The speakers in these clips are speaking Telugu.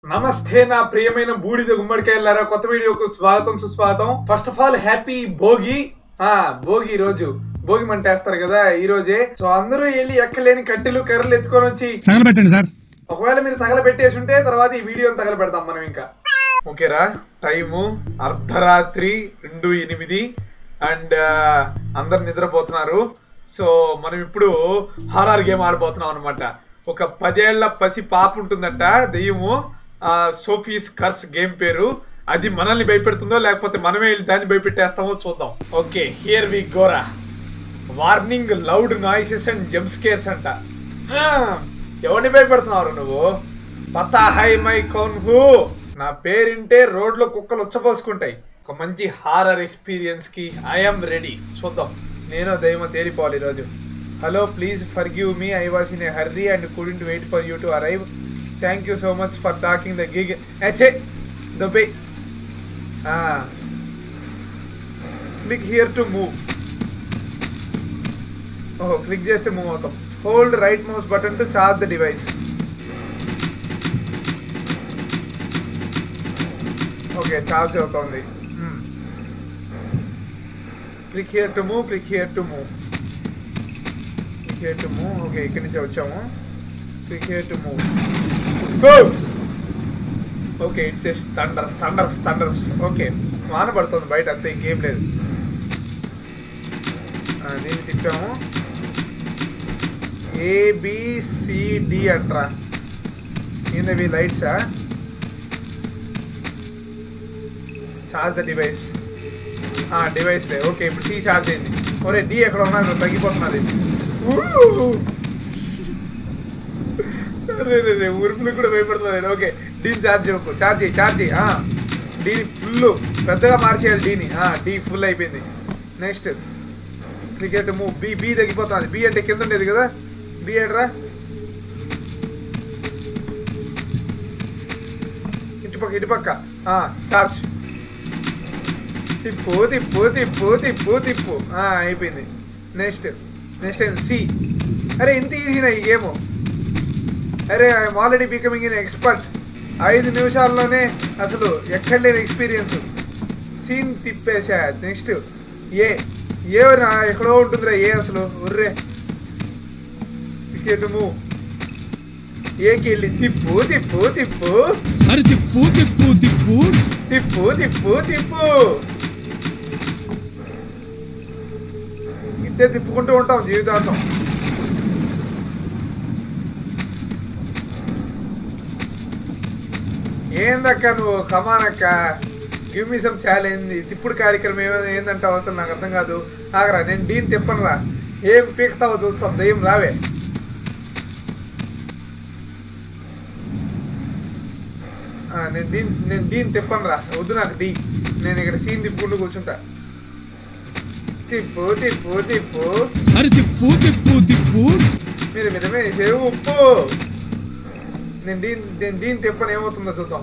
నమస్తే నా ప్రియమైన బూడిద గుమ్మడికాయలారా కొత్త వీడియోకు స్వాగతం సుస్వాగతం first of all happy Bhogi ఆ భోగి ఈ రోజు భోగి మంట వేస్తారు కదా ఈ రోజే సో అందరూ వెళ్ళి ఎక్కలేని కట్టెలు కర్రలు ఎత్తుకొని వచ్చి తగలబెట్టండి సార్ ఒకవేళ మీరు తగలబెట్టేసి ఉంటే తర్వాత ఈ వీడియోని తగలబెడతాం మనం ఇంకా ఓకేరా టైము అర్ధరాత్రి రెండు ఎనిమిది అండ్ అందరు నిద్రపోతున్నారు సో మనం ఇప్పుడు హారర్ గేమ్ ఆడబోతున్నాం అనమాట ఒక పదేళ్ల పసి పాప ఉంటుందంట దెయ్యము ఆ, సోఫీస్ కర్స్ గేమ్ పేరు అది మనల్ని భయపెడుతుందో లేకపోతే మనమే వెళ్ళి దాన్ని భయపెట్టేస్తామో చూద్దాం ఓకే హియర్ వి గోరా warning loud noises and jump scares అంట ఆ, ఎవరిని భయపెడుతున్నావు నువ్వు పతా హై మై కౌన్ హూ నా పేరింటే రోడ్లో కుక్కలు ఉచ్చపోసుకుంటాయి ఒక మంచి హారర్ ఎక్స్పీరియన్స్ కి ఐఎమ్ రెడీ చూద్దాం నేను దైవం తేలిపోవాలి ఈరోజు hello please forgive me I was in a hurry and couldn't wait for you to arrive thank you so much for talking the gig అచ్చే Dubai click here to move ఓహో క్లిక్ చేస్తే మూవ్ అవుతాం hold right mouse button to charge the device okay charge అవుతుంది click here to move click here to move click here to move okay ఇక్కడి నుంచి వచ్చాము click here to move go okay it's thunders thunders thunders okay వాన పడుతుంది బయట అంతే ఇంకేం లేదు ఆ, దీన్ని తిప్పాము ఏబిసిడి అంట్రా ఏందవి లైట్సా చార్జ్ ద డివైస్ డివైస్ లే ఓకే ఇప్పుడు సి చార్జ్ అయింది ఒరే డి ఎక్కడ ఉన్నది తగ్గిపోతున్నది అరే రే రే ఉరుపులు కూడా భయపడుతుంది ఓకే డీని ఛార్జ్ చేయకు ఛార్జ్ చేయి ఛార్జ్ చేయి డీని ఫుల్ పెద్దగా మార్చేయాలి డీని డీ ఫుల్ అయిపోయింది next cricket move B B తగ్గిపోతుంది బి అంటే కింద ఉండేది కదా బి ఏడ్రా ఇటుపక్క ఇటుపక్క చార్జ్ తిప్పు తిప్పు తిప్పు తిప్పు తిప్పు ఆ, అయిపోయింది నెక్స్ట్ నెక్స్ట్ సి అరే ఇంత ఈజీనా ఈ గేమ్ అరే I'm already becoming in expert ఐదు నిమిషాల్లోనే అసలు ఎక్కడ లేని ఎక్స్పీరియన్స్ సీన్ తిప్పేసా నెక్స్ట్ ఏ ఏ నా ఎక్కడో ఉంటుందిరా ఏ అసలు ఉర్రే వికెట్ మూవ్ ఏకి వెళ్ళి తిప్పు తిప్పు తిప్పు అరే తిప్పు తిప్పు తిప్పు తిప్పు తిప్పు తిప్పు ఇంతే తిప్పుకుంటూ ఉంటాం జీవితాంతం ఏందక్క నువ్వు కమానక్క గివ్ మీ సమ్ ఛాలెంజ్ తిప్పుడు కార్యక్రమం ఏమో ఏందంటావు అసలు నాకు అర్థం కాదు ఆగరా నేను డీన్ తిప్పనురా ఏం పీకుతావో చూస్తాం దయ్యం రావే ఆ, నేను దీని నేను దీన్ని తిప్పను రా వద్దు నాకు డీ నేను ఇక్కడ సీన్ తిప్పుకుంటూ కూర్చుంటా తిప్పు తిప్పు తిప్పు అరే తిప్పు తిప్పు తిప్పు మీరు వినమే సేవు ఉప్పు నేను దీని నేను దీన్ని తిప్పను ఏమవుతుందో చూద్దాం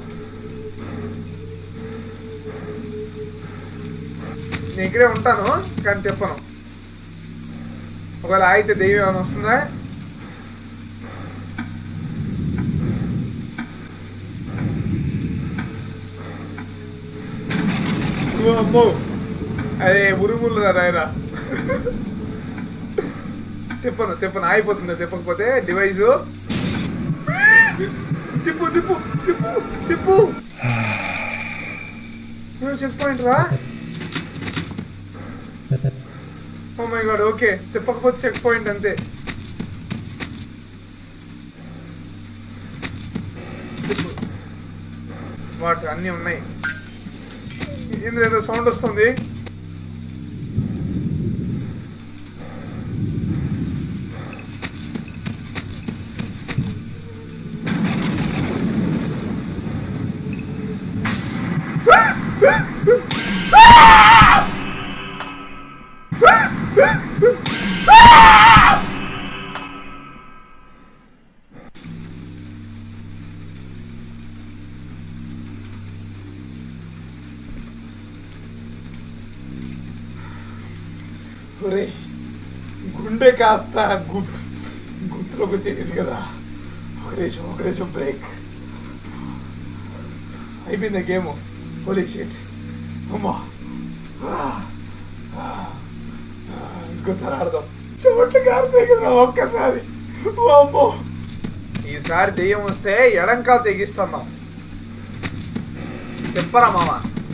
నేను ఇక్కడే ఉంటాను కానీ తిప్పను ఒకవేళ అయితే దెయ్యం ఏమైనా వస్తుందా ఓ అమ్మో అరే ఉరుములు రాయరా తిప్పను తిప్పను ఆగిపోతుంది తిప్పకపోతే డివైస్ తిప్పు తిప్పు తిప్పు తిప్పు చెక్ పాయింట్ రా ఓ మై గాడ్ ఓకే తిప్పకపోతే చెక్ పాయింట్ అంతే తిప్పు వాటి అన్నీ ఉన్నాయి ఇందులో ఏదో సౌండ్ వస్తుంది ఒరే గుండె కాస్త గుర్తు గుర్తులోకి వచ్చేసింది కదా ఒక నిమిషం ఒక నిమిషం బ్రేక్ అయిపోయింది గేమ్ పోలీ షీట్ అమ్మా ఇంకోసారి ఆడదాం చెమట్లు కారుతాయి కదా ఒక్కసారి అమ్మో ఈసారి దెయ్యం వస్తే ఎడంకాలు తెగిస్తున్నాం చెప్పరా మామ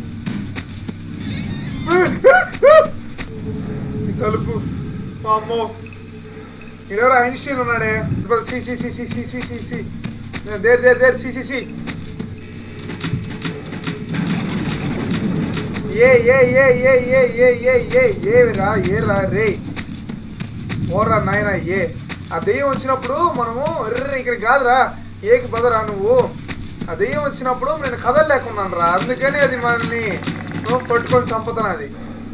ఈ తలుపు అమ్మో ఎవరు ఐన్స్టీన్ ఉన్నాడే C C C C C C C C there there there C C C A A A A A A A A A రా ఏ రా రే ఓర్రా నాయన ఏ ఆ దెయ్యం వచ్చినప్పుడు మనము ఎర్ర ఇక్కడ కాదురా ఏకి బదరా నువ్వు ఆ దెయ్యం వచ్చినప్పుడు నేను కదలలేకున్నాను రా అందుకని అది మనల్ని నువ్వు పట్టుకొని చంపుతాను అది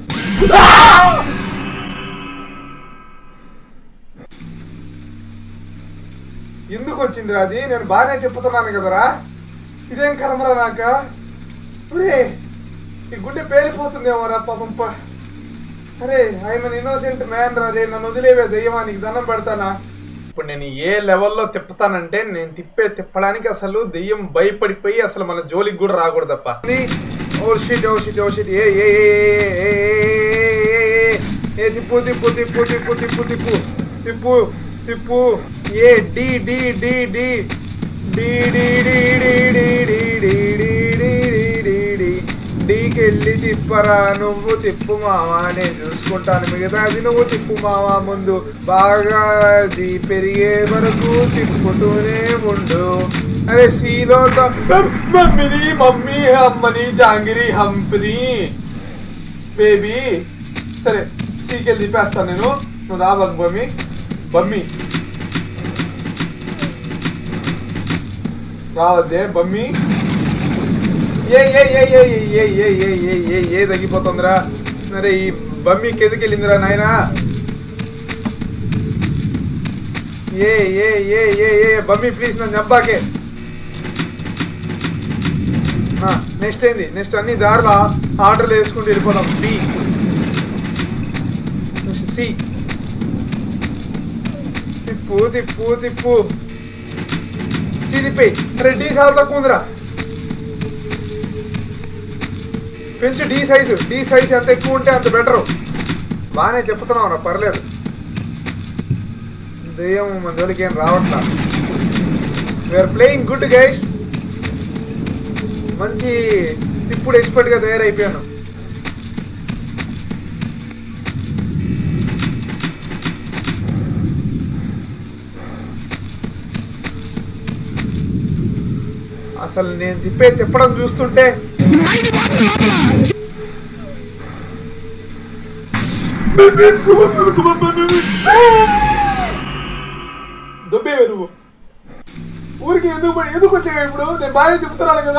ఎందుకు వచ్చిందిరా అది నేను బాగానే చెప్పుతున్నాను కదరా ఇదేం కర్మరా నాక ఒరే ఈ గుండె పేలిపోతుందేమో రా పాపం ప. అరే ఆయన ఇన్నోసెంట్ మ్యాన్ రా రే నన్ను వదిలేవే దయ్యమా నీకు దండం పెడతానా ఇప్పుడు నేను ఏ లెవెల్లో తిప్పుతానంటే నేను తిప్పే తిప్పడానికి అసలు దెయ్యం భయపడిపోయి అసలు మన జోలికి కూడా రాకూడదు తప్ప oh shit oh shit oh shit A A A, A, A, A, A, A తిప్పు తిప్పు తిప్పు తిప్పు తిప్పు తిప్పు తిప్పు తిప్పు A D D D D D D D D D D D D D D D డీకెళ్ళి తిప్పరా నువ్వు తిప్పు మావా నేను చూసుకుంటాను మిగతాది నువ్వు తిప్పు మావా ముందు బాగా అది పెరిగే వరకు తిప్పుతూనే ఉండు అరే సీలో మమ్మీని మమ్మీ అమ్మని జాంగిరి హంపిని బేబీ సరే సీకెళ్ళి తిప్పేస్తాను నేను నువ్వు రా బాగు బమ్మి బమ్మి రావద్దే బమ్మి ఏ A A A A A A A A A ఏ తగ్గిపోతుందిరా అరే ఈ బమ్మి కెదికెళ్ళిందిరా నాయనా ఏ A A A A బమ్మి please నన్ను చంపాకే నెక్స్ట్ ఏంది నెక్స్ట్ అన్ని దారిలో ఆర్డర్లు వేసుకుంటూ వెళ్ళిపోదాం బి సి తిప్పు తిప్పు తిప్పు సి తిప్పి అరే డి చాలా తక్కువ ఉందిరా పెంచు డి సైజు డి సైజ్ ఎంత ఎక్కువ ఉంటే అంత బెటరు బాగానే చెప్తున్నావు రా పర్లేదు దెయ్యం మన జోలికి ఏం రావట్లా వీఆర్ ప్లేయింగ్ గుడ్ గైస్ మంచి ఇప్పుడు ఎక్స్పర్ట్గా తయారైపోయాను అసలు నేను తిప్పే తిప్పడం చూస్తుంటే దొబ్బేవే నువ్వు ఊరికి ఎందుకు పడి- ఎందుకు వచ్చావు ఇప్పుడు నేను బాగానే తిప్పుతున్నాను కదా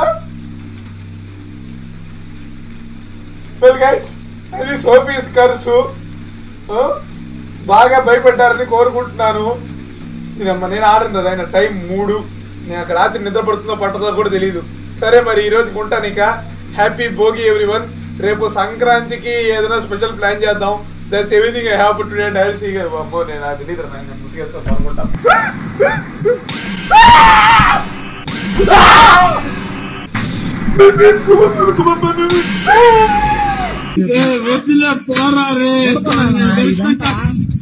వెల్ గైస్ ఇది సోఫీస్ ఖర్చు ఆ? బాగా భయపడ్డారని కోరుకుంటున్నాను నేనమ్మ నేను ఆడను ఆయన టైం మూడు నేను అక్కడ రాత్రి నిద్ర పడుతుందో పట్టదో కూడా తెలియదు సరే మరి ఈ రోజు ఉంటాను ఇక హ్యాపీ భోగి ఎవ్రీ వన్ రేపు సంక్రాంతికి ఏదైనా స్పెషల్ ప్లాన్ చేద్దాం that's everything I have today and I see అమ్మో నేను నాకు తెలియదు నేను ముసుగేసుకొని అనుకుంటాను వదిలే పోరా రే